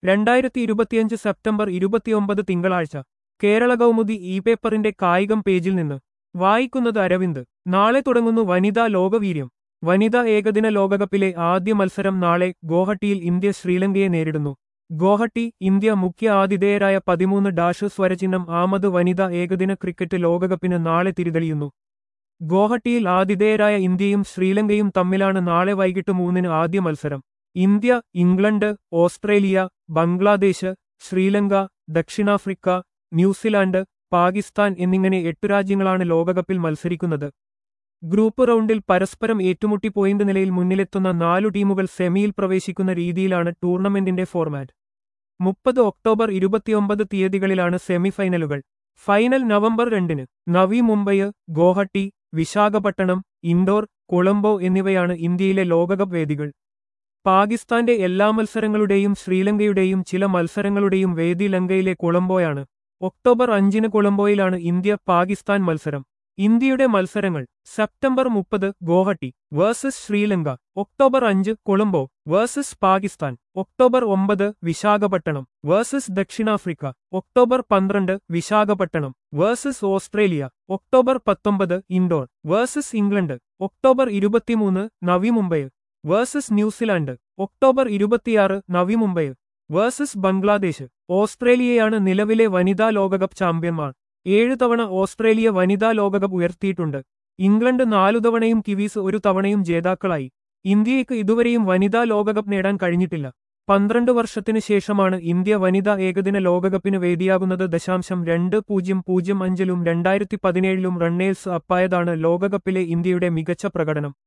രണ്ടായിരത്തി ഇരുപത്തിയഞ്ച് സെപ്റ്റംബർ ഇരുപത്തിയൊമ്പത് തിങ്കളാഴ്ച കേരള കൗമുദി ഇ പേപ്പറിന്റെ കായികം പേജിൽ നിന്ന് വായിക്കുന്നത് അരവിന്ദ് നാളെ തുടങ്ങുന്നു വനിതാ ലോകവീര്യം വനിതാ ഏകദിന ലോകകപ്പിലെ ആദ്യ മത്സരം നാളെ ഗോഹട്ടിയിൽ ഇന്ത്യ ശ്രീലങ്കയെ നേരിടുന്നു ഗോഹട്ടി ഇന്ത്യ മുഖ്യ ആതിഥേയരായ പതിമൂന്ന് ഡാഷ് സ്വരചിഹ്നം ആമത് വനിതാ ഏകദിന ക്രിക്കറ്റ് ലോകകപ്പിന് നാളെ തിരിതെളിയുന്നു ഗോഹട്ടിയിൽ ആതിഥേയരായ ഇന്ത്യയും ശ്രീലങ്കയും തമ്മിലാണ് നാളെ വൈകിട്ട് മൂന്നിന് ആദ്യ മത്സരം India England Australia Bangladesh Sri Lanka ദക്ഷിണാഫ്രിക്ക ന്യൂസിലാൻഡ് പാകിസ്ഥാൻ എന്നിങ്ങനെ എട്ടു രാജ്യങ്ങളാണ് ലോകകപ്പിൽ മത്സരിക്കുന്നത് ഗ്രൂപ്പ് റൗണ്ടിൽ പരസ്പരം ഏറ്റുമുട്ടി പോയിന്റ് നിലയിൽ മുന്നിലെത്തുന്ന നാലു ടീമുകൾ സെമിയിൽ പ്രവേശിക്കുന്ന രീതിയിലാണ് ടൂർണമെന്റിന്റെ ഫോർമാറ്റ് മുപ്പത് ഒക്ടോബർ ഇരുപത്തിയൊമ്പത് തീയതികളിലാണ് സെമിഫൈനലുകൾ ഫൈനൽ നവംബർ രണ്ടിന് നവി മുംബൈ ഗോഹട്ടി വിശാഖപട്ടണം ഇൻഡോർ കൊളംബോ എന്നിവയാണ് ഇന്ത്യയിലെ ലോകകപ്പ് വേദികൾ പാകിസ്ഥാന്റെ എല്ലാ മത്സരങ്ങളുടെയും ശ്രീലങ്കയുടെയും ചില മത്സരങ്ങളുടെയും വേദി ലങ്കയിലെ കൊളംബോയാണ് ഒക്ടോബർ അഞ്ചിന് കൊളംബോയിലാണ് ഇന്ത്യ പാകിസ്ഥാൻ മത്സരം ഇന്ത്യയുടെ മത്സരങ്ങൾ സെപ്റ്റംബർ മുപ്പത് ഗോഹട്ടി വേഴ്സസ് ശ്രീലങ്ക ഒക്ടോബർ അഞ്ച് കൊളംബോ വേഴ്സസ് പാകിസ്ഥാൻ ഒക്ടോബർ ഒമ്പത് വിശാഖപട്ടണം വേഴ്സസ് ദക്ഷിണാഫ്രിക്ക ഒക്ടോബർ പന്ത്രണ്ട് വിശാഖപട്ടണം വേഴ്സസ് ഓസ്ട്രേലിയ ഒക്ടോബർ പത്തൊമ്പത് ഇൻഡോർ വേഴ്സസ് ഇംഗ്ലണ്ട് ഒക്ടോബർ ഇരുപത്തിമൂന്ന് Navi Mumbai versus New Zealand October ഇരുപത്തിയാറ് നവി മുംബൈ വേഴ്സസ് ബംഗ്ലാദേശ് ഓസ്ട്രേലിയയാണ് നിലവിലെ വനിതാ ലോകകപ്പ് ചാമ്പ്യന്മാർ ഏഴ് തവണ ഓസ്ട്രേലിയ വനിതാ ലോകകപ്പ് ഉയർത്തിയിട്ടുണ്ട് ഇംഗ്ലണ്ട് നാലു തവണയും കിവീസ് ഒരു തവണയും ജേതാക്കളായി ഇന്ത്യയ്ക്ക് ഇതുവരെയും വനിതാ ലോകകപ്പ് നേടാൻ കഴിഞ്ഞിട്ടില്ല പന്ത്രണ്ട് വർഷത്തിനു ശേഷമാണ് ഇന്ത്യ വനിതാ ഏകദിന ലോകകപ്പിന് വേദിയാകുന്നത് ദശാംശം രണ്ട് പൂജ്യം പൂജ്യം അഞ്ചിലും രണ്ടായിരത്തി പതിനേഴിലും റണ്ണേഴ്സ് അപ്പായതാണ് ലോകകപ്പിലെ ഇന്ത്യയുടെ മികച്ച പ്രകടനം